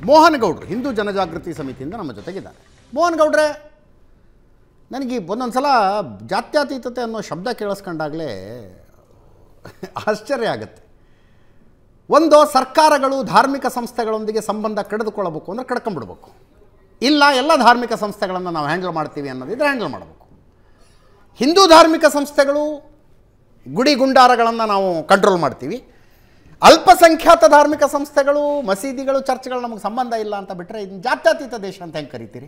ಮೋಹನ್ ಗೌಡ್ರು ಹಿಂದೂ ಜನಜಾಗೃತಿ ಸಮಿತಿಯಿಂದ ನಮ್ಮ ಜೊತೆಗಿದ್ದಾರೆ ಮೋಹನ್ ಗೌಡ್ರೆ ನನಗೆ ಒಂದೊಂದು ಸಲ ಜಾತ್ಯತೀತತೆ ಅನ್ನೋ ಶಬ್ದ ಕೇಳಿಸ್ಕೊಂಡಾಗಲೇ ಆಶ್ಚರ್ಯ ಆಗುತ್ತೆ ಒಂದು ಸರ್ಕಾರಗಳು ಧಾರ್ಮಿಕ ಸಂಸ್ಥೆಗಳೊಂದಿಗೆ ಸಂಬಂಧ ಕಡಿದುಕೊಳ್ಳಬೇಕು ಅಂದರೆ ಕಡ್ಕೊಂಡ್ಬಿಡ್ಬೇಕು ಇಲ್ಲ ಎಲ್ಲ ಧಾರ್ಮಿಕ ಸಂಸ್ಥೆಗಳನ್ನು ನಾವು ಹ್ಯಾಂಡಲ್ ಮಾಡ್ತೀವಿ ಅನ್ನೋದಿದ್ರೆ ಹ್ಯಾಂಡಲ್ ಮಾಡಬೇಕು ಹಿಂದೂ ಧಾರ್ಮಿಕ ಸಂಸ್ಥೆಗಳು ಗುಡಿ ಗುಂಡಾರಗಳನ್ನು ನಾವು ಕಂಟ್ರೋಲ್ ಮಾಡ್ತೀವಿ ಅಲ್ಪಸಂಖ್ಯಾತ ಧಾರ್ಮಿಕ ಸಂಸ್ಥೆಗಳು ಮಸೀದಿಗಳು ಚರ್ಚ್ಗಳು ನಮಗೆ ಸಂಬಂಧ ಇಲ್ಲ ಅಂತ ಬಿಟ್ಟರೆ ಇದನ್ನ ಜಾತ್ಯತೀತ ದೇಶ ಅಂತ ಹೆಂಗೆ ಕರಿತೀರಿ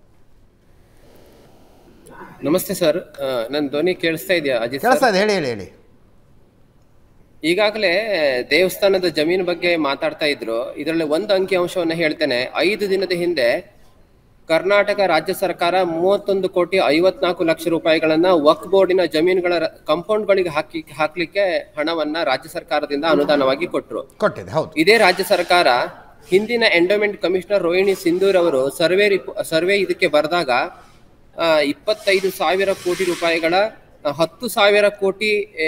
ನಮಸ್ತೆ ಸರ್ ನನ್ನ ಧ್ವನಿ ಕೇಳಿಸ್ತಾ ಇದೆಯಾ ಅಜಿತ್ ಕೇಳಿಸ್ತಾ ಸರ್ ಇದೆ ಹೇಳಿ ಹೇಳಿ ಹೇಳಿ ಈಗಾಗಲೇ ದೇವಸ್ಥಾನದ ಜಮೀನು ಬಗ್ಗೆ ಮಾತಾಡ್ತಾ ಇದ್ರು ಇದರಲ್ಲಿ ಒಂದು ಅಂಕಿ ಅಂಶವನ್ನ ಹೇಳ್ತೇನೆ ಐದು ದಿನದ ಹಿಂದೆ ಕರ್ನಾಟಕ ರಾಜ್ಯ ಸರ್ಕಾರ ಮೂವತ್ತೊಂದು ಕೋಟಿ ಐವತ್ನಾಲ್ಕು ಲಕ್ಷ ರೂಪಾಯಿಗಳನ್ನ ವಕ್ ಬೋರ್ಡಿನ ಜಮೀನುಗಳ ರ- ಕಾಂಪೌಂಡ್ಗಳಿಗೆ ಹಾಕಿ ಹಾಕ್ಲಿಕ್ಕೆ ಹಣವನ್ನ ರಾಜ್ಯ ಸರ್ಕಾರದಿಂದ ಅನುದಾನವಾಗಿ ಕೊಟ್ಟರು ಕೊಟ್ಟಿದೆ ಹೌದು ಇದೇ ರಾಜ್ಯ ಸರ್ಕಾರ ಹಿಂದಿನ ಎಂಡೋಮೆಂಟ್ ಕಮಿಷನರ್ ರೋಹಿಣಿ ಸಿಂಧೂರ್ ಅವರು ಸರ್ವೆ ರಿಪ್- ಸರ್ವೆ ಇದಕ್ಕೆ ಬರೆದಾಗ ಆ, ಇಪ್ಪತ್ತೈದು ಸಾವಿರ ಕೋಟಿ ರೂಪಾಯಿಗಳ ಆ, ಹತ್ತು ಸಾವಿರ ಕೋಟಿ ಏ,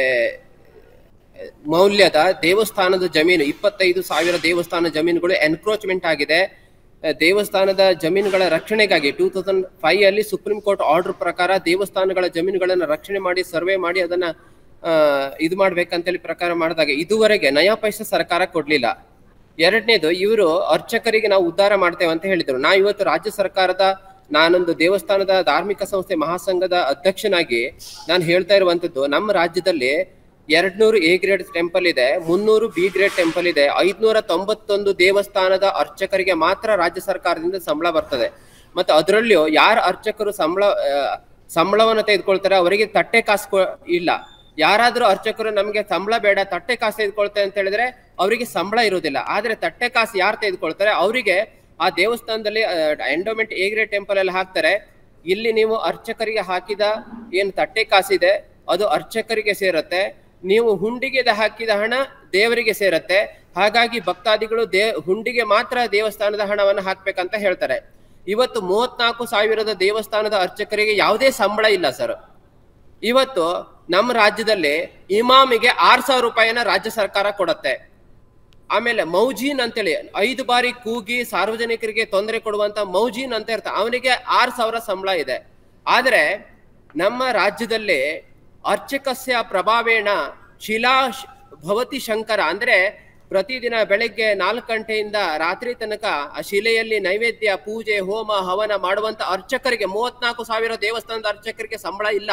ಮೌಲ್ಯದ ದೇವಸ್ಥಾನದ ಜಮೀನು ಇಪ್ಪತ್ತೈದು ಸಾವಿರ ದೇವಸ್ಥಾನ ಜಮೀನುಗಳು ಎನ್ಕ್ರೋಚ್ಮೆಂಟ್ ಆಗಿದೆ ಆ, ದೇವಸ್ಥಾನದ ಜಮೀನುಗಳ ರಕ್ಷಣೆಗಾಗಿ ಟೂ ತೌಸಂಡ್ ಫೈವ್ ಅಲ್ಲಿ ಸುಪ್ರೀಂ ಕೋರ್ಟ್ ಆರ್ಡರ್ ಪ್ರಕಾರ ದೇವಸ್ಥಾನಗಳ ಜಮೀನುಗಳನ್ನು ರಕ್ಷಣೆ ಮಾಡಿ ಸರ್ವೆ ಮಾಡಿ ಅದನ್ನ ಆ, ಇದು ಮಾಡ್ಬೇಕಂತೇಳಿ ಪ್ರಕಾರ ಮಾಡಿದಾಗ ಇದುವರೆಗೆ ನಯಾ ಪೈಸೆ ಸರ್ಕಾರ ಕೊಡ್ಲಿಲ್ಲ ಎರಡನೇದು ಇವರು ಅರ್ಚಕರಿಗೆ ನಾವು ಉದ್ಧಾರ ಮಾಡ್ತೇವೆ ಅಂತ ಹೇಳಿದ್ರು ನಾ ಇವತ್ತು ರಾಜ್ಯ ಸರ್ಕಾರದ ನಾನೊಂದು ದೇವಸ್ಥಾನದ ಧಾರ್ಮಿಕ ಸಂಸ್ಥೆ ಮಹಾಸಂಘದ ಅಧ್ಯಕ್ಷನಾಗಿ ನಾನು ಹೇಳ್ತಾ ಇರುವಂತದ್ದು ನಮ್ಮ ರಾಜ್ಯದಲ್ಲಿ ಎರಡ್ನೂರು ಎ ಗ್ರೇಡ್ ಟೆಂಪಲ್ ಇದೆ ಮುನ್ನೂರು ಬಿ ಗ್ರೇಡ್ ಟೆಂಪಲ್ ಇದೆ ಐದ್ನೂರ ತೊಂಬತ್ತೊಂದು ದೇವಸ್ಥಾನದ ಅರ್ಚಕರಿಗೆ ಮಾತ್ರ ರಾಜ್ಯ ಸರ್ಕಾರದಿಂದ ಸಂಬಳ ಬರ್ತದೆ ಮತ್ತೆ ಅದರಲ್ಲಿಯೂ ಯಾರ ಅರ್ಚಕರು ಸಂಬಳ ಆ, ಸಂಬಳವನ್ನು ತೆಗೆದುಕೊಳ್ತಾರೆ ಅವರಿಗೆ ತಟ್ಟೆ ಕಾಸು ಕೊ- ಇಲ್ಲ ಯಾರಾದ್ರೂ ಅರ್ಚಕರು ನಮ್ಗೆ ಸಂಬಳ ಬೇಡ ತಟ್ಟೆ ಕಾಸು ತೆಗೆದುಕೊಳ್ತಾರೆ ಅಂತ ಹೇಳಿದ್ರೆ ಅವರಿಗೆ ಸಂಬಳ ಇರುವುದಿಲ್ಲ ಆದ್ರೆ ತಟ್ಟೆ ಕಾಸು ಯಾರು ತೆಗೆದುಕೊಳ್ತಾರೆ ಅವರಿಗೆ ಆ ದೇವಸ್ಥಾನದಲ್ಲಿ ಎಂಡೋಮೆಂಟ್ ಎ ಗ್ರೇಡ್ ಟೆಂಪಲ್ ಅಲ್ಲಿ ಹಾಕ್ತಾರೆ ಇಲ್ಲಿ ನೀವು ಅರ್ಚಕರಿಗೆ ಹಾಕಿದ ಏನ್ ತಟ್ಟೆ ಕಾಸಿದೆ ಅದು ಅರ್ಚಕರಿಗೆ ಸೇರತ್ತೆ ನೀವು ಹುಂಡಿಗೆ ಹಾಕಿದ ಹಣ ದೇವರಿಗೆ ಸೇರತ್ತೆ ಹಾಗಾಗಿ ಭಕ್ತಾದಿಗಳು ದೇ ಹುಂಡಿಗೆ ಮಾತ್ರ ದೇವಸ್ಥಾನದ ಹಣವನ್ನು ಹಾಕ್ಬೇಕಂತ ಹೇಳ್ತಾರೆ ಇವತ್ತು ಮೂವತ್ನಾಲ್ಕು ಸಾವಿರದ ದೇವಸ್ಥಾನದ ಅರ್ಚಕರಿಗೆ ಯಾವುದೇ ಸಂಬಳ ಇಲ್ಲ ಸರ್ ಇವತ್ತು ನಮ್ಮ ರಾಜ್ಯದಲ್ಲಿ ಇಮಾಮಿಗೆ ಆರ್ ಸಾವಿರ ರೂಪಾಯಿನ ರಾಜ್ಯ ಸರ್ಕಾರ ಕೊಡತ್ತೆ ಆಮೇಲೆ ಮೌಜೀನ್ ಅಂತೇಳಿ ಐದು ಬಾರಿ ಕೂಗಿ ಸಾರ್ವಜನಿಕರಿಗೆ ತೊಂದರೆ ಕೊಡುವಂತ ಮೌಜೀನ್ ಅಂತ ಇರ್ತಾರೆ ಅವನಿಗೆ ಆರ್ ಸಾವಿರ ಸಂಬಳ ಇದೆ ಆದ್ರೆ ನಮ್ಮ ರಾಜ್ಯದಲ್ಲಿ ಅರ್ಚಕಸ್ಯ ಪ್ರಭಾವೇಣ ಶಿಲಾ ಶ್- ಭವತಿ ಶಂಕರ ಅಂದ್ರೆ ಪ್ರತಿದಿನ ಬೆಳಗ್ಗೆ ನಾಲ್ಕು ಗಂಟೆಯಿಂದ ರಾತ್ರಿ ತನಕ ಆ ಶಿಲೆಯಲ್ಲಿ ನೈವೇದ್ಯ ಪೂಜೆ ಹೋಮ ಹವನ ಮಾಡುವಂತ ಅರ್ಚಕರಿಗೆ ಮೂವತ್ನಾಲ್ಕು ಸಾವಿರ ದೇವಸ್ಥಾನದ ಅರ್ಚಕರಿಗೆ ಸಂಬಳ ಇಲ್ಲ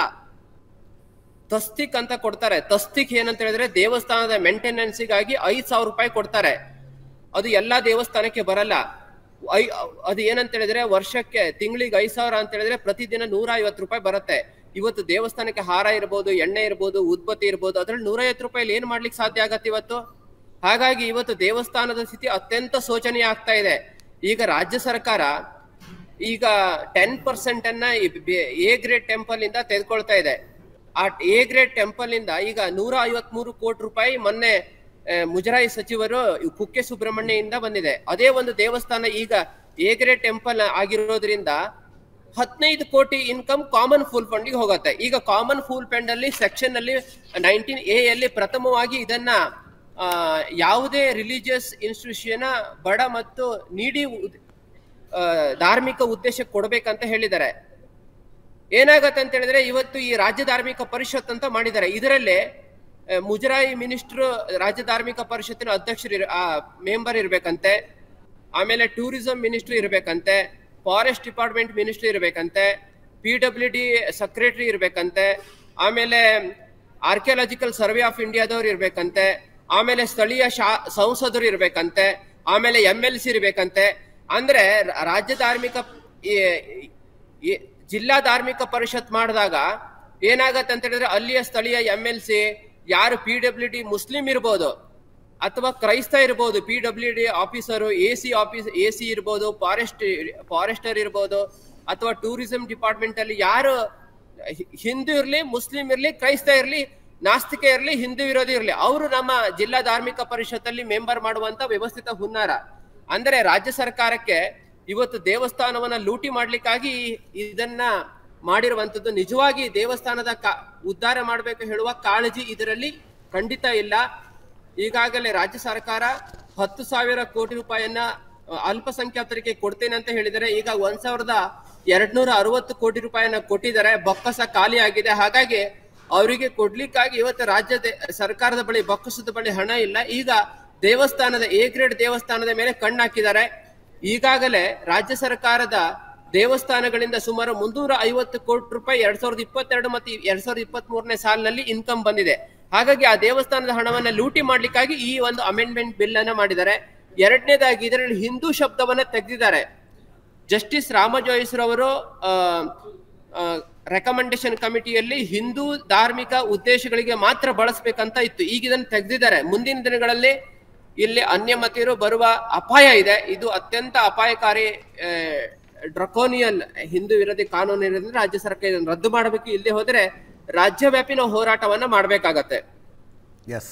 ತಸ್ತಿಕ್ ಅಂತ ಕೊಡ್ತಾರೆ ತಸ್ತಿಕ್ ಏನಂತ ಹೇಳಿದ್ರೆ ದೇವಸ್ಥಾನದ ಮೇಂಟೆನೆನ್ಸಿಗಾಗಿ ಐದ್ ಸಾವಿರ ರೂಪಾಯಿ ಕೊಡ್ತಾರೆ ಅದು ಎಲ್ಲಾ ದೇವಸ್ಥಾನಕ್ಕೆ ಬರಲ್ಲ ಐ ಅದು ಏನಂತ ಹೇಳಿದ್ರೆ ವರ್ಷಕ್ಕೆ ತಿಂಗಳಿಗೆ ಐದ್ ಸಾವಿರ ಅಂತ ಹೇಳಿದ್ರೆ ಪ್ರತಿದಿನ ನೂರ ಐವತ್ತು ರೂಪಾಯಿ ಬರುತ್ತೆ ಇವತ್ತು ದೇವಸ್ಥಾನಕ್ಕೆ ಹಾರ ಇರ್ಬೋದು ಎಣ್ಣೆ ಇರ್ಬೋದು ಉದ್ಬತ್ತಿ ಇರ್ಬೋದು ಅದ್ರಲ್ಲಿ ನೂರ ಐವತ್ತು ರೂಪಾಯಿ ಏನ್ ಮಾಡ್ಲಿಕ್ಕೆ ಸಾಧ್ಯ ಆಗತ್ತೆ ಇವತ್ತು ಹಾಗಾಗಿ ಇವತ್ತು ದೇವಸ್ಥಾನದ ಸ್ಥಿತಿ ಅತ್ಯಂತ ಶೋಚನೀಯ ಆಗ್ತಾ ಇದೆ ಈಗ ರಾಜ್ಯ ಸರ್ಕಾರ ಈಗ ಟೆನ್ ಪರ್ಸೆಂಟ್ ಅನ್ನ ಎ ಗ್ರೇಡ್ ಟೆಂಪಲ್ ಇಂದ ತೆಗೆದುಕೊಳ್ತಾ ಇದೆ ಆ ಎ ಗ್ರೇಡ್ ಟೆಂಪಲ್ ಇಂದ ಈಗ ನೂರ ಐವತ್ಮೂರು ಕೋಟಿ ರೂಪಾಯಿ ಮೊನ್ನೆ ಆ, ಮುಜರಾಯಿ ಸಚಿವರು ಕುಕ್ಕೆ ಸುಬ್ರಹ್ಮಣ್ಯದಿಂದ ಬಂದಿದೆ ಅದೇ ಒಂದು ದೇವಸ್ಥಾನ ಈಗ ಎ ಗ್ರೇಡ್ ಟೆಂಪಲ್ ಆಗಿರೋದ್ರಿಂದ ಹದಿನೈದು ಕೋಟಿ ಇನ್ಕಮ್ ಕಾಮನ್ ಫುಲ್ ಫಂಡ್ಗೆ ಹೋಗುತ್ತೆ ಈಗ ಕಾಮನ್ ಫುಲ್ ಫಂಡ್ ಅಲ್ಲಿ ಸೆಕ್ಷನ್ ಅಲ್ಲಿ ನೈನ್ಟೀನ್ ಎ ಅಲ್ಲಿ ಪ್ರಥಮವಾಗಿ ಇದನ್ನ ಆ, ಯಾವುದೇ ರಿಲಿಜಿಯಸ್ ಇನ್ಸ್ಟಿಟ್ಯೂಷನ್ ಬಡ ಮತ್ತು ನೀಡಿ ಉದ್- ಆ, ಧಾರ್ಮಿಕ ಉದ್ದೇಶಕ್ಕೆ ಕೊಡ್ಬೇಕಂತ ಹೇಳಿದ್ದಾರೆ ಏನಾಗತ್ತೆ ಅಂತ ಹೇಳಿದ್ರೆ ಇವತ್ತು ಈ ರಾಜ್ಯ ಧಾರ್ಮಿಕ ಪರಿಷತ್ ಅಂತ ಮಾಡಿದ್ದಾರೆ ಇದರಲ್ಲಿ ಆ, ಮುಜರಾಯಿ ಮಿನಿಸ್ಟ್ರು ರಾಜ್ಯ ಧಾರ್ಮಿಕ ಪರಿಷತ್ತಿನ ಅಧ್ಯಕ್ಷರು ಇರ- ಆ ಮೆಂಬರ್ ಇರ್ಬೇಕಂತೆ ಆಮೇಲೆ ಟೂರಿಸಂ ಮಿನಿಸ್ಟ್ರಿ ಇರ್ಬೇಕಂತೆ ಫಾರೆಸ್ಟ್ ಡಿಪಾರ್ಟ್ಮೆಂಟ್ ಮಿನಿಸ್ಟ್ರಿ ಇರ್ಬೇಕಂತೆ ಪಿ ಡಬ್ಲ್ಯೂ ಡಿ ಸೆಕ್ರೆಟರಿ ಇರ್ಬೇಕಂತೆ ಆಮೇಲೆ ಆರ್ಕಿಯಾಲಜಿಕಲ್ ಸರ್ವೆ ಆಫ್ ಇಂಡಿಯಾದವ್ರು ಇರ್ಬೇಕಂತೆ ಆಮೇಲೆ ಸ್ಥಳೀಯ ಶಾ ಸಂಸದರು ಇರ್ಬೇಕಂತೆ ಆಮೇಲೆ ಎಂ ಎಲ್ ಸಿ ಇರ್ಬೇಕಂತೆ ಅಂದ್ರೆ ರ- ರಾಜ್ಯ ಧಾರ್ಮಿಕ ಈ- ಈ- ಜಿಲ್ಲಾ ಧಾರ್ಮಿಕ ಪರಿಷತ್ ಮಾಡಿದಾಗ ಏನಾಗತ್ತೆ ಅಂತ ಹೇಳಿದ್ರೆ ಅಲ್ಲಿಯ ಸ್ಥಳೀಯ ಎಂ ಎಲ್ ಸಿ ಯಾರು ಪಿ ಡಬ್ಲ್ಯೂ ಡಿ ಮುಸ್ಲಿಂ ಇರ್ಬೋದು ಅಥವಾ ಕ್ರೈಸ್ತ ಇರ್ಬೋದು P W D officer A C office A C ಇರ್ಬೋದು ಫಾರೆಸ್ಟ್ ಫಾರೆಸ್ಟರ್ ಇರ್ಬೋದು ಅಥವಾ ಟೂರಿಸಂ ಡಿಪಾರ್ಟ್ಮೆಂಟ್ ಅಲ್ಲಿ ಯಾರು ಹಿ- ಹಿಂದೂ ಇರ್ಲಿ ಮುಸ್ಲಿಂ ಇರ್ಲಿ ಕ್ರೈಸ್ತ ಇರ್ಲಿ ನಾಸ್ತಿಕ ಇರ್ಲಿ ಹಿಂದೂ ವಿರೋಧಿ ಇರ್ಲಿ ಅವರು ನಮ್ಮ ಜಿಲ್ಲಾ ಧಾರ್ಮಿಕ ಪರಿಷತ್ತಲ್ಲಿ ಮೆಂಬರ್ ಮಾಡುವಂತ ವ್ಯವಸ್ಥಿತ ಹುನ್ನಾರ ಅಂದ್ರೆ ರಾಜ್ಯ ಸರ್ಕಾರಕ್ಕೆ ಇವತ್ತು ದೇವಸ್ಥಾನವನ್ನ ಲೂಟಿ ಮಾಡ್ಲಿಕ್ಕಾಗಿ ಇದನ್ನ ಮಾಡಿರುವಂತದ್ದು ನಿಜವಾಗಿ ದೇವಸ್ಥಾನದ ಕಾ ಉದ್ಧಾರ ಮಾಡಬೇಕು ಹೇಳುವ ಕಾಳಜಿ ಇದರಲ್ಲಿ ಖಂಡಿತ ಇಲ್ಲ ಈಗಾಗಲೇ ರಾಜ್ಯ ಸರ್ಕಾರ ಹತ್ತು ಸಾವಿರ ಕೋಟಿ ರೂಪಾಯಿಯನ್ನ ಅಲ್ಪಸಂಖ್ಯಾತರಿಗೆ ಕೊಡ್ತೇನೆ ಅಂತ ಹೇಳಿದರೆ ಈಗ ಒಂದ್ ಸಾವಿರದ ಎರಡ್ನೂರ ಅರವತ್ತು ಕೋಟಿ ರೂಪಾಯಿನ ಕೊಟ್ಟಿದ್ದಾರೆ ಬೊಕ್ಕಸ ಖಾಲಿ ಆಗಿದೆ ಹಾಗಾಗಿ ಅವರಿಗೆ ಕೊಡ್ಲಿಕ್ಕಾಗಿ ಇವತ್ತು ರಾಜ್ಯದ ಸರ್ಕಾರದ ಬಳಿ ಬೊಕ್ಕಸದ ಬಳಿ ಹಣ ಇಲ್ಲ ಈಗ ದೇವಸ್ಥಾನದ ಎ ಗ್ರೇಡ್ ದೇವಸ್ಥಾನದ ಮೇಲೆ ಕಣ್ಣಾಕಿದ್ದಾರೆ ಈಗಾಗಲೇ ರಾಜ್ಯ ಸರ್ಕಾರದ ದೇವಸ್ಥಾನಗಳಿಂದ ಸುಮಾರು ಮುನ್ನೂರ ಐವತ್ತು ಕೋಟಿ ರೂಪಾಯಿ ಎರಡ್ ಸಾವಿರದ ಇಪ್ಪತ್ತೆರಡು ಮತ್ತು ಎರಡ್ ಸಾವಿರದ ಇಪ್ಪತ್ತ್ ಮೂರನೇ ಸಾಲಿನಲ್ಲಿ ಇನ್ಕಮ್ ಬಂದಿದೆ ಹಾಗಾಗಿ ಆ ದೇವಸ್ಥಾನದ ಹಣವನ್ನ ಲೂಟಿ ಮಾಡ್ಲಿಕ್ಕಾಗಿ ಈ ಒಂದು ಅಮೆಂಡ್ಮೆಂಟ್ ಬಿಲ್ ಅನ್ನ ಮಾಡಿದ್ದಾರೆ ಎರಡನೇದಾಗಿ ಇದರಲ್ಲಿ ಹಿಂದೂ ಶಬ್ದವನ್ನ ತೆಗೆದಿದ್ದಾರೆ ಜಸ್ಟಿಸ್ ರಾಮಜೋಯಿಸ್ರವರು ರೆಕಮೆಂಡೇಶನ್ ಕಮಿಟಿಯಲ್ಲಿ ಹಿಂದೂ ಧಾರ್ಮಿಕ ಉದ್ದೇಶಗಳಿಗೆ ಮಾತ್ರ ಬಳಸಬೇಕಂತ ಇತ್ತು ಈಗ ಇದನ್ನು ತೆಗೆದಿದ್ದಾರೆ ಮುಂದಿನ ದಿನಗಳಲ್ಲಿ ಇಲ್ಲಿ ಅನ್ಯಮತೀಯರು ಬರುವ ಅಪಾಯ ಇದೆ ಇದು ಅತ್ಯಂತ ಅಪಾಯಕಾರಿ ಡ್ರಕೋನಿಯಲ್ ಹಿಂದೂ ವಿರೋಧಿ ಕಾನೂನು ಇರೋದ್ರಿಂದ ರಾಜ್ಯ ಸರ್ಕಾರ ಇದನ್ನು ರದ್ದು ಮಾಡಬೇಕು ಇಲ್ಲಿ ಹೋದ್ರೆ ರಾಜ್ಯವ್ಯಾಪಿ ನಾವು ಹೋರಾಟವನ್ನ ಮಾಡ್ಬೇಕಾಗತ್ತೆ ಎಸ್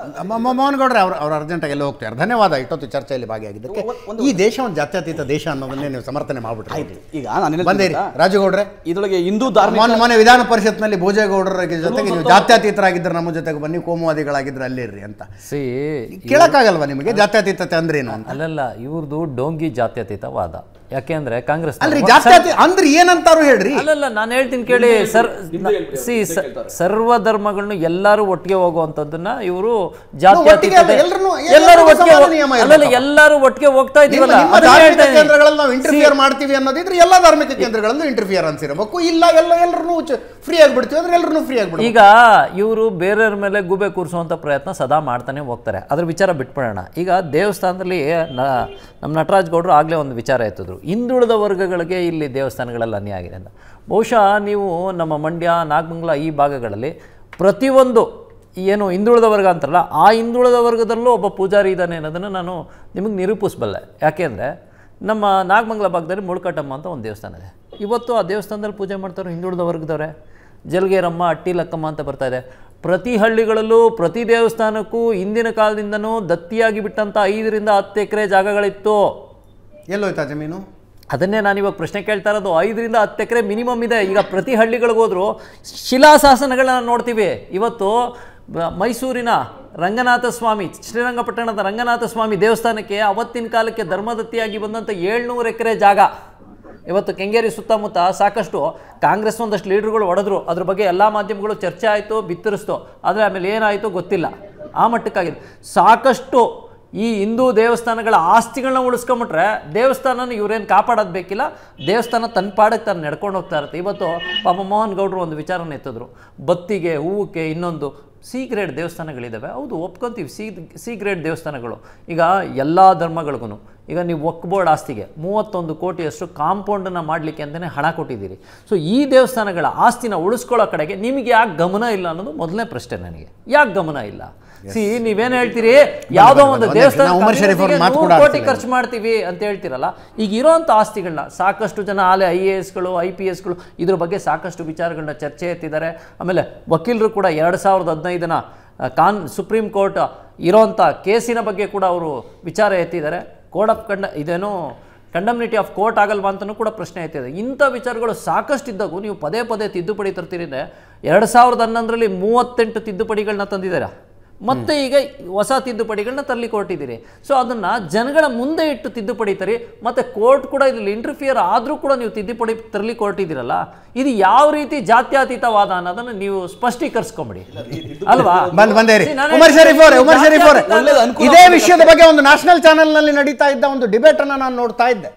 ಮೋಹನ್ ಗೌಡ್ರೆ ಅವ್ರು ಅವ್ರು ಅರ್ಜೆಂಟಾಗಿ ಎಲ್ಲ ಹೋಗ್ತಾರೆ ಧನ್ಯವಾದ ಇಷ್ಟೊತ್ತು ಚರ್ಚೆಯಲ್ಲಿ ಭಾಗಿಯಾಗಿದ್ದಕ್ಕೆ ಒ- ಒಂದು- ಈ ದೇಶ ಒಂದು ಜಾತ್ಯತೀತ ದೇಶ ಅನ್ನೋದನ್ನೇ ನೀವು ಸಮರ್ಥನೆ ಮಾಡ್ಬಿಟ್ರೆ ಆಯ್ತು ಈಗ ನಾನು ಬಂದೇರಿ ರಾಜುಗೌಡ್ರೆ ಇದರೊಳಗೆ ಹಿಂದೂ ಧಾರ್ಮಿಕ ಮೊನ್ನೆ ಮೊನ್ನೆ ವಿಧಾನ ಪರಿಷತ್ನಲ್ಲಿ ಭೋಜೇಗೌಡರ ಜೊತೆಗೆ ನೀವು ಜಾತ್ಯತೀತರಾಗಿದ್ದರೆ ನಮ್ಮ ಜೊತೆಗೆ ಬನ್ನಿ ಕೋಮುವಾದಿಗಳಾಗಿದ್ರೆ ಅಲ್ಲಿರ್ರಿ ಅಂತ ಸಿ ಕೇಳಕ್ಕಾಗಲ್ವಾ ನಿಮಗೆ ಜಾತ್ಯತೀತತೆ ಅಂದ್ರೇನು ಅಂತ ಅಲ್ಲಲ್ಲ ಇವ್ರದ್ದು ಡೋಂಗಿ ಜಾತ್ಯತೀತವಾದ ಯಾಕೆಂದ್ರೆ ಕಾಂಗ್ರೆಸ್ ಅಲ್ರಿ ಜಾತ್ಯತೀತ ಅಂದ್ರೆ ಏನಂತಾರು ಹೇಳ್ರಿ ಅಲ್ಲಲ್ಲ ನಾನು ಹೇಳ್ತೀನಿ ಕೇಳಿ ಸರ್ ಸಿ ಸರ್ವ ಧರ್ಮಗಳನ್ನು ಎಲ್ಲರೂ ಒಟ್ಟಿಗೆ ಹೋಗುವಂತದ್ದನ್ನ ಇವರು ಒಟ್ಟಿಗೆ ಅಲ್ಲ, ಎಲ್ರನ್ನೂ- ಎಲ್ಲರೂ ಎಲ್ಲರಿಗೂ ಒಟ್ಟಿಗೆ ಸಮಾನ ನಿಯಮ ಅಲ್ಲಲ್ಲ ಇರ್ಬೇಕು. ಎಲ್ಲರೂ ಒಟ್ಟಿಗೆ ಹೋಗ್ತಾ ನಿಮ್ಮ ಇದೀವಲ್ಲ ನಿಮ್ಮ ಅದನ್ನ ಧಾರ್ಮಿಕ ಹೇಳ್ತಾ ಇದೀನಿ. ಕೇಂದ್ರಗಳಲ್ಲಿ ನಾವು ಇಂಟರ್ಫಿಯರ್ ಮಾಡ್ತೀವಿ ಅನ್ನೋದಿದ್ರೆ ಎಲ್ಲ ಧಾರ್ಮಿಕ ಕೇಂದ್ರಗಳಲ್ಲೂ ಇಂಟರ್ಫಿಯರೆನ್ಸ್ ಇರಬೇಕು ಇಲ್ಲ ಎಲ್ಲ ಎಲ್ಲರನ್ನೂ ಫ್ರೀ ಆಗಿಬಿಡ್ತೀವಿ ಅಂದ್ರೆ ಎಲ್ಲರನ್ನೂ ಫ್ರೀ ಆಗಿಬಿಡ್ಬೇಕು ಈಗ ಇವರು ಬೇರೆಯವ್ರ ಮೇಲೆ ಗೂಬೆ ಕೂರಿಸುವಂಥ ಪ್ರಯತ್ನ ಸದಾ ಮಾಡ್ತಾನೆ ಹೋಗ್ತಾರೆ ಅದ್ರ ವಿಚಾರ ಬಿಟ್ಬಿಡೋಣ ಈಗ ದೇವಸ್ಥಾನದಲ್ಲಿ ನ ನಮ್ಮ ನಟರಾಜ್ ಗೌಡರು ಆಗಲೇ ಒಂದು ವಿಚಾರ ಎತ್ತಿದ್ರು ಹಿಂದುಳಿದ ವರ್ಗಗಳಿಗೆ ಇಲ್ಲಿ ದೇವಸ್ಥಾನಗಳೆಲ್ಲ ಅನ್ಯಾಯ ಆಗಿದೆ ಅಂತ ಬಹುಶಃ ನೀವು ನಮ್ಮ ಮಂಡ್ಯ ನಾಗಮಂಗಲ ಈ ಭಾಗಗಳಲ್ಲಿ ಪ್ರತಿಯೊಂದು ಏನು ಹಿಂದುಳಿದ ವರ್ಗ ಅಂತಾರಲ್ಲ ಆ ಹಿಂದುಳಿದ ವರ್ಗದಲ್ಲೂ ಒಬ್ಬ ಪೂಜಾರಿ ಇದ್ದಾನೆ ಅನ್ನೋದನ್ನು ನಾನು ನಿಮಗೆ ನಿರೂಪಿಸಬಲ್ಲೆ ಯಾಕೆಂದರೆ ನಮ್ಮ ನಾಗಮಂಗಲ ಭಾಗದಲ್ಲಿ ಮುಳ್ಕಟ್ಟಮ್ಮ ಅಂತ ಒಂದು ದೇವಸ್ಥಾನ ಇದೆ ಇವತ್ತು ಆ ದೇವಸ್ಥಾನದಲ್ಲಿ ಪೂಜೆ ಮಾಡ್ತಾರೋ ಹಿಂದುಳಿದ ವರ್ಗದವರೇ ಜಲ್ಗೇರಮ್ಮ ಅಟ್ಟಿಲಕ್ಕಮ್ಮ ಅಂತ ಬರ್ತಾ ಇದೆ ಪ್ರತಿ ಹಳ್ಳಿಗಳಲ್ಲೂ ಪ್ರತಿ ದೇವಸ್ಥಾನಕ್ಕೂ ಹಿಂದಿನ ಕಾಲದಿಂದನೂ ದತ್ತಿಯಾಗಿ ಬಿಟ್ಟಂಥ ಐದರಿಂದ ಹತ್ತು ಎಕರೆ ಜಾಗಗಳಿತ್ತು ಎಲ್ಲೋಯ್ತಾ ಜಮೀನು ಅದನ್ನೇ ನಾನು ಇವಾಗ ಪ್ರಶ್ನೆ ಕೇಳ್ತಾ ಇರೋದು ಐದರಿಂದ ಹತ್ತು ಎಕರೆ ಮಿನಿಮಮ್ ಇದೆ ಈಗ ಪ್ರತಿ ಹಳ್ಳಿಗಳಿಗೆ ಹೋದ್ರು ಶಿಲಾಶಾಸನಗಳನ್ನ ನೋಡ್ತೀವಿ ಇವತ್ತು ಬ- ಮೈಸೂರಿನ ರಂಗನಾಥ ಸ್ವಾಮಿ ಶ್ರೀರಂಗಪಟ್ಟಣದ ರಂಗನಾಥ ಸ್ವಾಮಿ ದೇವಸ್ಥಾನಕ್ಕೆ ಅವತ್ತಿನ ಕಾಲಕ್ಕೆ ಧರ್ಮದತ್ತಿಯಾಗಿ ಬಂದಂಥ ಏಳ್ನೂರು ಎಕರೆ ಜಾಗ ಇವತ್ತು ಕೆಂಗೇರಿ ಸುತ್ತಮುತ್ತ ಸಾಕಷ್ಟು ಕಾಂಗ್ರೆಸ್ ಒಂದಷ್ಟು ಲೀಡರ್ಗಳು ಹೊಡೆದ್ರು ಅದ್ರ ಬಗ್ಗೆ ಎಲ್ಲ ಮಾಧ್ಯಮಗಳು ಚರ್ಚೆ ಆಯಿತು ಬಿತ್ತರಿಸ್ತು ಆದರೆ ಆಮೇಲೆ ಏನಾಯಿತು ಗೊತ್ತಿಲ್ಲ ಆ ಮಟ್ಟಕ್ಕಾಗಿದೆ ಸಾಕಷ್ಟು ಈ ಹಿಂದೂ ದೇವಸ್ಥಾನಗಳ ಆಸ್ತಿಗಳನ್ನ ಉಳಿಸ್ಕೊಂಬಿಟ್ರೆ ದೇವಸ್ಥಾನನ ಇವ್ರೇನು ಕಾಪಾಡೋದು ಬೇಕಿಲ್ಲ ದೇವಸ್ಥಾನ ತನ್ನ ಪಾಡಕ್ಕೆ ತಾನು ನಡ್ಕೊಂಡು ಹೋಗ್ತಾ ಇರುತ್ತೆ ಇವತ್ತು ಪಾಪ ಮೋಹನ್ ಗೌಡರು ಒಂದು ವಿಚಾರನ ಎತ್ತಿದ್ರು ಬತ್ತಿಗೆ ಹೂವಕ್ಕೆ ಇನ್ನೊಂದು ಸಿ ಗ್ರೇಡ್ ದೇವಸ್ಥಾನಗಳಿದ್ದಾವೆ ಹೌದು ಒಪ್ಕೊಂತೀವಿ ಸಿ ಸಿ ಗ್ರೇಡ್ ದೇವಸ್ಥಾನಗಳು ಈಗ ಎಲ್ಲ ಧರ್ಮಗಳಿಗೂ ಈಗ ನೀವು ವಕ್ ಬೋರ್ಡ್ ಆಸ್ತಿಗೆ ಮೂವತ್ತೊಂದು ಕೋಟಿಯಷ್ಟು ಕಾಂಪೌಂಡನ್ನು ಮಾಡಲಿಕ್ಕೆ ಅಂತಲೇ ಹಣ ಕೊಟ್ಟಿದ್ದೀರಿ ಸೊ ಈ ದೇವಸ್ಥಾನಗಳ ಆಸ್ತಿನ ಉಳಿಸ್ಕೊಳ್ಳೋ ಕಡೆಗೆ ನಿಮಗೆ ಯಾಕೆ ಗಮನ ಇಲ್ಲ ಅನ್ನೋದು ಮೊದಲನೇ ಪ್ರಶ್ನೆ ನನಗೆ ಯಾಕೆ ಗಮನ ಇಲ್ಲ ಸಿ ನೀವೇನು ಹೇಳ್ತೀರಿ ಯಾವುದೋ ಒಂದು ಒಂದೇ ನಿಮಿಷ, ದೇವಸ್ಥಾನ ನಾವು ಉಮರ್ ಶರೀಫ್ ಅವ್ರ ಮಾತು ಕೂಡ ಕೋಟಿ ಆಡ್ತಿಲ್ಲ. ಖರ್ಚು ಮಾಡ್ತೀವಿ ಅಂತ ಹೇಳ್ತಿರಲ್ಲ ಈಗ ಇರೋಂಥ ಆಸ್ತಿಗಳನ್ನ ಸಾಕಷ್ಟು ಜನ ಆಲೆ ಐ ಎ ಎಸ್ಗಳು ಐ ಪಿ ಎಸ್ಗಳು ಇದ್ರ ಬಗ್ಗೆ ಸಾಕಷ್ಟು ವಿಚಾರಗಳನ್ನ ಚರ್ಚೆ ಎತ್ತಿದ್ದಾರೆ ಆಮೇಲೆ ವಕೀಲರು ಕೂಡ ಎರಡು ಸಾವಿರದ ಹದಿನೈದನ ಆ, ಕಾನ್ ಸುಪ್ರೀಂ ಕೋರ್ಟ್ ಇರೋಂಥ ಕೇಸಿನ ಬಗ್ಗೆ ಕೂಡ ಅವರು ವಿಚಾರ ಎತ್ತಿದ್ದಾರೆ ಕೋಡ್ ಆಫ್ ಕಂಡ ಇದೇನೋ ಕಂಡಮ್ನಿಟಿ ಆಫ್ ಕೋರ್ಟ್ ಆಗಲ್ವಾ ಅಂತಲೂ ಕೂಡ ಪ್ರಶ್ನೆ ಎತ್ತಿದೆ ಇಂಥ ವಿಚಾರಗಳು ಸಾಕಷ್ಟು ಇದ್ದಾಗೂ ನೀವು ಪದೇ ಪದೇ ತಿದ್ದುಪಡಿ ತರ್ತೀರಿ ಅಂದರೆ ಎರಡು ಸಾವಿರದ ಹನ್ನೊಂದರಲ್ಲಿ ಮೂವತ್ತೆಂಟು ತಿದ್ದುಪಡಿಗಳನ್ನ ತಂದಿದ್ದೀರಾ ಮತ್ತೆ ಈಗ ಹೊಸ ತಿದ್ದುಪಡಿಗಳನ್ನ ತರಲಿಕ್ಕೆ ಹೊರಟಿದ್ದೀರಿ ಸೊ ಅದನ್ನ ಜನಗಳ ಮುಂದೆ ಇಟ್ಟು ತಿದ್ದುಪಡಿ ತರಿ ಮತ್ತೆ ಕೋರ್ಟ್ ಕೂಡ ಇದ್ರಲ್ಲಿ ಇಂಟರ್ಫಿಯರ್ ಆದರೂ ಕೂಡ ನೀವು ತಿದ್ದುಪಡಿ ತರಲಿಕ್ಕೆ ಹೊರಟಿದ್ದೀರಲ್ಲ ಇದು ಯಾವ ರೀತಿ ಜಾತ್ಯತೀತವಾದ ಅನ್ನೋದನ್ನ ನೀವು ಸ್ಪಷ್ಟೀಕರಿಸ್ಕೊಂಬಿಡಿ ಅಲ್ವಾ ಬಂದ್ ಬಂದೇರಿ See, ನಾನು ಉಮರ್ ಶರೀಫ್ ಅವರೇ ಉಮರ್ ಶರೀಫ್ ಅವರೇ ಜಾತ್ಯತೀತ ಒಳ್ಳೇದು ಅನುಕೂಲ ಇದೇ ಆಗ್ಬೇಕಲ್ಲ. ವಿಷಯದ ಬಗ್ಗೆ ಒಂದು ನ್ಯಾಷನಲ್ ಚಾನೆಲ್ನಲ್ಲಿ ನಡೀತಾ ಇದ್ದ ಒಂದು ಡಿಬೇಟ್ ಅನ್ನ ನಾನು ನೋಡ್ತಾ ಇದ್ದೆ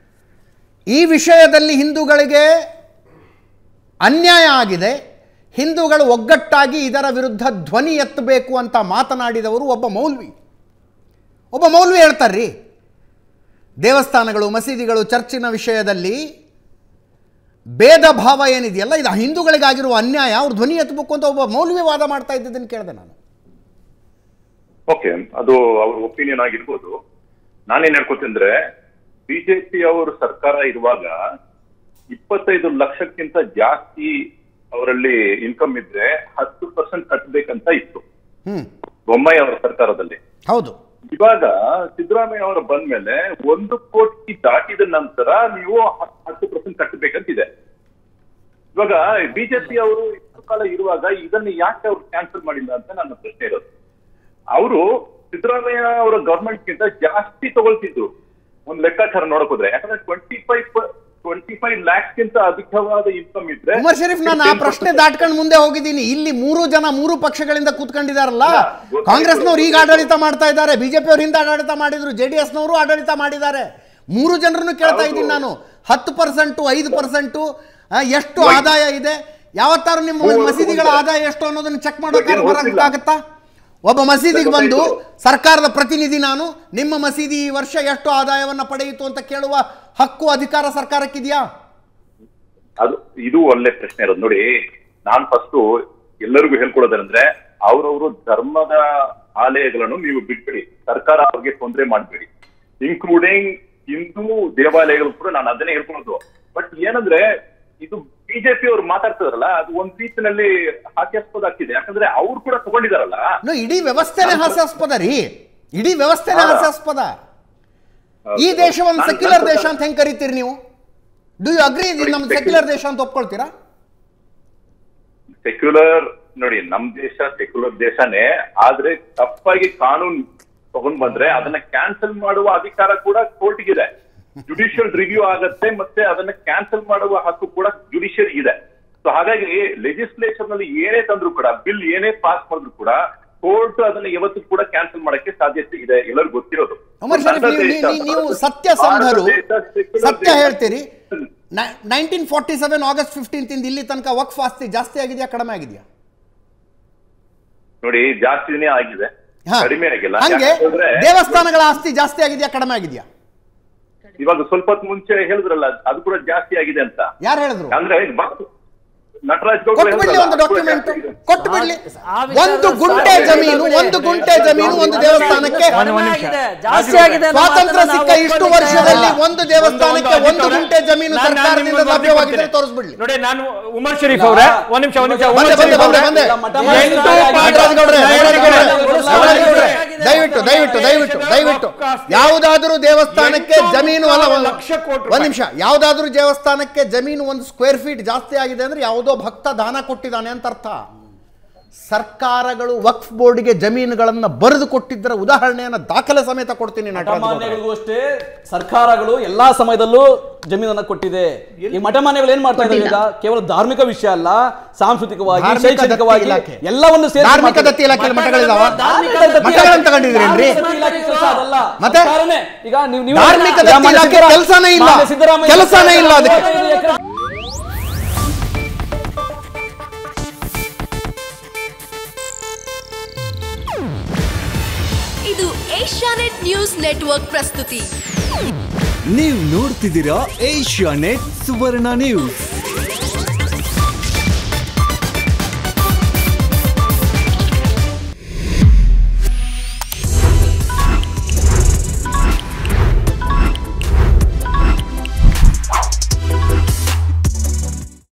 ಈ ವಿಷಯದಲ್ಲಿ ಹಿಂದೂಗಳಿಗೆ ಅನ್ಯಾಯ ಆಗಿದೆ ಹಿಂದೂಗಳು ಒಗ್ಗಟ್ಟಾಗಿ ಇದರ ವಿರುದ್ಧ ಧ್ವನಿ ಎತ್ತಬೇಕು ಅಂತ ಮಾತನಾಡಿದವರು ಒಬ್ಬ ಮೌಲ್ವಿ ಒಬ್ಬ ಮೌಲ್ವಿ ಹೇಳ್ತಾರ್ರಿ ದೇವಸ್ಥಾನಗಳು ಮಸೀದಿಗಳು ಚರ್ಚಿನ ವಿಷಯದಲ್ಲಿ ಭೇದ ಭಾವ ಏನಿದೆಯಲ್ಲ ಇದು ಹಿಂದೂಗಳಿಗಾಗಿರುವ ಅನ್ಯಾಯ ಅವ್ರು ಧ್ವನಿ ಎತ್ತಬೇಕು ಅಂತ ಒಬ್ಬ ಮೌಲ್ವಿ ವಾದ ಮಾಡ್ತಾ ಇದ್ದಿದ್ದನ್ನು ಕೇಳಿದೆ ನಾನು ಓಕೆ ಅದು ಅವ್ರ ಒಪಿನಿಯನ್ ಆಗಿರ್ಬೋದು ನಾನೇನ್ ಹೇಳ್ಕೊತಂದ್ರೆ ಬಿಜೆಪಿ ಅವರು ಸರ್ಕಾರ ಇರುವಾಗ ಇಪ್ಪತ್ತೈದು ಲಕ್ಷಕ್ಕಿಂತ ಜಾಸ್ತಿ ಅವರಲ್ಲಿ ಇನ್ಕಮ್ ಇದ್ರೆ ಹತ್ತು ಪರ್ಸೆಂಟ್ ಕಟ್ಟಬೇಕಂತ ಇತ್ತು ಹ್ಮ್ ಬೊಮ್ಮಾಯಿ ಅವರ ಸರ್ಕಾರದಲ್ಲಿ ಹೌದು ಇವಾಗ ಸಿದ್ದರಾಮಯ್ಯ ಅವರು ಬಂದ್ಮೇಲೆ ಒಂದು ಕೋಟಿ ದಾಟಿದ ನಂತರ ನೀವು ಹ- ಹತ್ತು ಪರ್ಸೆಂಟ್ ಕಟ್ಟಬೇಕಂತಿದೆ ಇವಾಗ ಬಿಜೆಪಿ ಅವರು ಇಷ್ಟು ಕಾಲ ಇರುವಾಗ ಇದನ್ನ ಯಾಕೆ ಅವ್ರು ಕ್ಯಾನ್ಸಲ್ ಮಾಡಿಲ್ಲ ಅಂತ ನನ್ನ ಪ್ರಶ್ನೆ ಇರೋದು ಅವರು ಸಿದ್ದರಾಮಯ್ಯ ಅವರ ಗವರ್ಮೆಂಟ್ ಗಿಂತ ಜಾಸ್ತಿ ತಗೊಳ್ತಿದ್ರು ಒಂದು ಲೆಕ್ಕಾಚಾರ ನೋಡಕ್ ಹೋದ್ರೆ ಯಾಕಂದ್ರೆ twenty five twenty five lakhs ಗಿಂತ ಅಧಿಕವಾದ ಇನ್ಕಮ್ ಇದ್ರೆ ಉಮರ್ ಶರೀಫ್ ನಾನು ಆ ಪ್ರಶ್ನೆ ದಾಟ್ಕೊಂಡು ಮುಂದೆ ಹೋಗಿದ್ದೀನಿ ಇಲ್ಲಿ ಮೂರು ಜನ ಮೂರು ಪಕ್ಷಗಳಿಂದ ಕೂತ್ಕೊಂಡಿದಾರಲ್ಲ ಇಲ್ಲ, ಗೊತ್ತಾಯ್ತು. ಕಾಂಗ್ರೆಸ್ನವ್ರು ಈಗ ಆಡಳಿತ ಮಾಡ್ತಾ ಇದ್ದಾರೆ ಬಿಜೆಪಿ ಅವ್ರ ಹಿಂದೆ ಆಡಳಿತ ಮಾಡಿದ್ರು ಜೆ ಡಿ ಎಸ್ನವರು ಆಡಳಿತ ಮಾಡಿದ್ದಾರೆ ಮೂರು ಜನರನ್ನು ಕೇಳ್ತಾ ಇದ್ದೀನಿ ನಾನು ಹತ್ತು ಪರ್ಸೆಂಟು ಐದು ಪರ್ಸೆಂಟು ಎಷ್ಟು ಆದಾಯ ಇದೆ ಯಾವತ್ತಾರು ನಿಮ್ಮ ಮೂರು- ಮಸೀದಿಗಳ ಮೂರು- ಆದಾಯ ಎಷ್ಟು ಅನ್ನೋದನ್ನ ಚೆಕ್ ಮಾಡೋಕೆ ಏನು ಗೊತ್ತಿಲ್ಲ. ಬರೋಕ್ಕಾಗತ್ತಾ ಒಬ್ಬ ಮಸೀದಿಗೆ ಬಂದು ಗೊತ್ತಾಯ್ತು. ಸರ್ಕಾರದ ಪ್ರತಿನಿಧಿ ನಾನು ನಿಮ್ಮ ಮಸೀದಿ ಈ ವರ್ಷ ಎಷ್ಟು ಆದಾಯವನ್ನು ಪಡೆಯಿತು ಅಂತ ಕೇಳುವ ಹಕ್ಕು ಅಧಿಕಾರ ಸರ್ಕಾರಕ್ಕಿದೆಯಾ ಅದು ಇದು ಒಳ್ಳೆ ಪ್ರಶ್ನೆ ಇರೋದು ನೋಡಿ ನಾನ್ ಫಸ್ಟ್ ಎಲ್ಲರಿಗೂ ಹೇಳ್ಕೊಡೋದಂದ್ರೆ ಅವ್ರವ್ರ ಧರ್ಮದ ಆಲಯಗಳನ್ನು ನೀವು ಬಿಟ್ಬಿಡಿ ಸರ್ಕಾರ ಅವ್ರಿಗೆ ತೊಂದರೆ ಮಾಡ್ಬೇಡಿ ಇನ್ಕ್ಲೂಡಿಂಗ್ ಹಿಂದೂ ದೇವಾಲಯಗಳು ಕೂಡ ನಾನು ಅದನ್ನೇ ಹೇಳ್ಕೊಳೋದು ಬಟ್ ಏನಂದ್ರೆ ಇದು ಬಿಜೆಪಿ ಅವ್ರು ಮಾತಾಡ್ತಿದಾರಲ್ಲ ಅದು ಒಂದ್ ರೀತಿನಲ್ಲಿ ಹಾಸ್ಯಾಸ್ಪದ ಆಗ್ತಿದೆ ಯಾಕಂದ್ರೆ ಅವ್ರು ಕೂಡ ತಗೊಂಡಿದಾರಲ್ಲ ನೋ ಇಡೀ ವ್ಯವಸ್ಥೆನೇ ಹಾಸ್ಯಾಸ್ಪದ ರೀ ಇಡೀ ವ್ಯವಸ್ಥೆನೇ ಹಾ. ಹಾಸ್ಯಾಸ್ಪದ ಈ ದೇಶ ಒಂದು ನಾನ್- ಸೆಕ್ಯುಲರ್ ನಾನ್- ದೇಶ ಅಂತ ಹೆಂಗ್ ಕರಿತೀರಿ ನೀವು ಡು ಯು ಅಗ್ರಿ ಇದು ನಮ್ಮ secular- ಸೆಕ್ಯುಲರ್ ದೇಶ ಅಂತ ಒಪ್ಕೊಳ್ತೀರಾ ಸೆಕ್ಯುಲರ್ ನೋಡಿ ನಮ್ ದೇಶ ಸೆಕ್ಯುಲರ್ ದೇಶನೇ ಆದ್ರೆ ತಪ್ಪಾಗಿ ಕಾನೂನು ತಗೊಂಡ್ ಬಂದ್ರೆ ಅದನ್ನ ಕ್ಯಾನ್ಸಲ್ ಮಾಡುವ ಅಧಿಕಾರ ಕೂಡ ಕೋರ್ಟ್ಗಿದೆ ಜುಡಿಷಿಯಲ್ ರಿವ್ಯೂ ಆಗತ್ತೆ ಮತ್ತೆ ಅದನ್ನ ಕ್ಯಾನ್ಸಲ್ ಮಾಡುವ ಹಕ್ಕು ಕೂಡ ಜುಡಿಷಿಯರಿ ಇದೆ ಸೊ ಹಾಗಾಗಿ ಲೆಜಿಸ್ಲೇಷನ್ ನಲ್ಲಿ ಏನೇ ತಂದ್ರು ಕೂಡ ಬಿಲ್ ಏನೇ ಪಾಸ್ ಮಾಡಿದ್ರು ಕೂಡ ಕೋರ್ಟ್ ಅದನ್ನ ಯಾವತ್ತೂ ಕೂಡ ಕ್ಯಾನ್ಸಲ್ ಮಾಡಕ್ಕೆ ಸಾಧ್ಯತೆ ಇದೆ ಎಲ್ಲರಿಗೂ ಗೊತ್ತಿರೋದು ಉಮರ್ ಶರೀಫ್ ನನ್ನ ನೀವು ದೇಶ, ನೀವು- ನೀವು ಸತ್ಯ ಸಂಧರು ಭಾರತ ದೇಶ secular ಸತ್ಯ ದೇಶ. ಹೇಳ್ತೀರಿ nineteen forty seven August fifteenth ಇಂದ ಇಲ್ಲಿ ತನಕ ವಕ್ಫ್ ಆಸ್ತಿ ಜಾಸ್ತಿ ಆಗಿದೆಯಾ ಕಡಿಮೆ ಆಗಿದೆಯಾ ನೋಡಿ ಜಾಸ್ತಿನೇ ಆಗಿದೆ ಹಾ. ಕಡಿಮೆ ಆಗಿಲ್ಲ ಹಂಗೆ ಯಾಕಂದ್ರೆ ದೇವಸ್ಥಾನಗಳ ಆಸ್ತಿ ಜಾಸ್ತಿ ಆಗಿದೆಯಾ ಕಡಿಮೆ ಆಗಿದೆಯಾ ಇವಾಗ ಸ್ವಲ್ಪ ಹೊತ್ತು ಮುಂಚೆ ಹೇಳಿದ್ರಲ್ಲ ಅದು ಕೂಡ ಜಾಸ್ತಿ ಆಗಿದೆ ಅಂತ ಯಾರು ಹೇಳಿದ್ರು ಅಂದ್ರೆ ಬ- ನಟರಾಜ್ ಗೌಡ್ರು ಕೊಟ್ಟು ಬಿಡ್ಲಿ ಹೇಳಿದ್ರಲ್ಲ, ಒಂದು ಅದು ಕೂಡ ಡಾಕ್ಯುಮೆಂಟ್ ಜಾಸ್ತಿ ಆಗಿದೆ. ಕೊಟ್ಟು ಬಿಡ್ಲಿ ಆ ವಿಚಾರ ಒಂದು ಗುಂಟೆ ಸಾಧ್ಯ ಜಮೀನು ಇಲ್ಲ. ಒಂದು ಗುಂಟೆ ಜಮೀನು ಒಂದು ದೇವಸ್ಥಾನಕ್ಕೆ ಕಡಿಮೆ ಆಗಿದೆ, ಜಾಸ್ತಿ ಆಗಿದೆ ಅನ್ನೋ ಸ್ವಾತಂತ್ರ್ಯ ಮಾತನ್ನ ಸಿಕ್ಕ ನಾವು ಇಷ್ಟು ಒಪ್ಕೊಳ್ಳಿಕ್ಕೆ ವರ್ಷದಲ್ಲಿ ತಯಾರಿಲ್ಲ. ಒಂದು ದೇವಸ್ಥಾನಕ್ಕೆ ಒಂದು ಗುಂಟೆ ಜಮೀನು ನಾನು- ನಾನು ಸರ್ಕಾರದಿಂದ ನಿಮ್ಗೆ ಲಭ್ಯವಾಗಿದ್ರೆ ಬರ್ತೀನಿ. ತೋರಿಸ್ಬಿಡ್ಲಿ ನೋಡಿ ನಾನು ಉಮರ್ ಶರೀಫ್ ಅವರೇ ಒಂದ್ ನಿಮಿಷ ಒಂದ್ ನಿಮಿಷ ಬಂದೆ, ಉಮರ್ ಬಂದೆ, ಶರೀಫ್ ಬಂದೆ, ಅವರೇ, ಬಂದೆ. ಇಲ್ಲ, ಮಠ ಮಾಡಿ ಎಂಟು ಆಗಿದೆ. ನಟರಾಜ್ ಗೌಡ್ರೆ, ನಟರಾಜ್ ಗೌಡ್ರೆ, ನಟರಾಜ್ ಗೌಡ್ರೆ, ಆಗಿದೆ. ದಯವಿಟ್ಟು ದಯವಿಟ್ಟು ದಯವಿಟ್ಟು ದಯವಿಟ್ಟು ಯಾವುದಾದ್ರೂ ದೇವಸ್ಥಾನಕ್ಕೆ ಎಂಟು ಜಮೀನು ಅಲ್ಲ ಒಂದು- ಲಕ್ಷ ಕೋಟಿ ಒಂದ್ ನಿಮಿಷ ಯಾವುದಾದ್ರೂ ದೇವಸ್ಥಾನಕ್ಕೆ ಜಮೀನು ಒಂದು ಸ್ಕ್ವೇರ್ ಫೀಟ್ ಜಾಸ್ತಿ ಆಗಿದೆ ಅಂದ್ರೆ ಯಾವುದೋ ಭಕ್ತ ದಾನ ಕೊಟ್ಟಿದ್ದಾನೆ ಅಂತ ಅರ್ಥ ಸರ್ಕಾರಗಳು ವಕ್ಫ್ ಬೋರ್ಡ್ಗೆ ಜಮೀನುಗಳನ್ನ ಬರೆದು ಕೊಟ್ಟಿದ್ದರ ಉದಾಹರಣೆಯನ್ನ ದಾಖಲೆ ಸಮೇತ ಕೊಡ್ತೀನಿ ನಟರಾಜ್ ಗೌಡ್ರೆ. ಮಠಮಾನ್ಯಗಳಿಗೂ ಅಷ್ಟೇ ಸರ್ಕಾರಗಳು ಎಲ್ಲಾ ಸಮಯದಲ್ಲೂ ಜಮೀನನ್ನ ಕೊಟ್ಟಿದೆ ಈ ಮಠಮಾನ್ಯಗಳು ಏನ್ ಮಾಡ್ತಾ ಇದ್ದಾರೆ ಈಗ ಕೇವಲ ಧಾರ್ಮಿಕ ವಿಷಯ ಅಲ್ಲ ಸಾಂಸ್ಕೃತಿಕವಾಗಿ ಧಾರ್ಮಿಕ ಶೈಕ್ಷಣಿಕವಾಗಿ ದತ್ತಿ ಇಲಾಖೆ. ಎಲ್ಲವನ್ನು ಸೇರಿಸಿ ಧಾರ್ಮಿಕ ಮಾಡ್ತಾರೆ. ದತ್ತಿ ಇಲಾಖೆಯಲ್ಲಿ ಮಠಗಳಿದಾವ ಧಾರ್ಮಿಕ ದತ್ತಿ ಮಠಗಳನ್ನ ತಗೊಂಡಿದ್ರೇನ್ರಿ ಧಾರ್ಮಿಕ ದತ್ತಿ ಇಲಾಖೆ ಕೆಲಸ ಅದಲ್ಲ. ಮತ್ತೆ? ಸರ್ಕಾರನೇ ಈಗ ನೀವು ನೀವು ಧಾರ್ಮಿಕ ಈಗ ದತ್ತಿ ಮಾನ್ಯ ಇಲಾಖೆ ಸಿದ್ದರಾ- ಕೆಲ್ಸನೇ ಇಲ್ಲ. ಮಾನ್ಯ ಸಿದ್ದರಾಮಯ್ಯ ಕೆಲ್ಸನೇ ಇಲ್ಲ ಅದಕ್ಕೆ. ಮೂವತ್ತೈದು ಎಕರೆ ಇದು ಏಷ್ಯಾನೆಟ್ ನ್ಯೂಸ್ ನೆಟ್ವರ್ಕ್ ಪ್ರಸ್ತುತಿ ನೀವು ನೋಡ್ತಿದ್ದೀರಾ ಏಷ್ಯಾ ನೆಟ್ ಸುವರ್ಣ ನ್ಯೂಸ್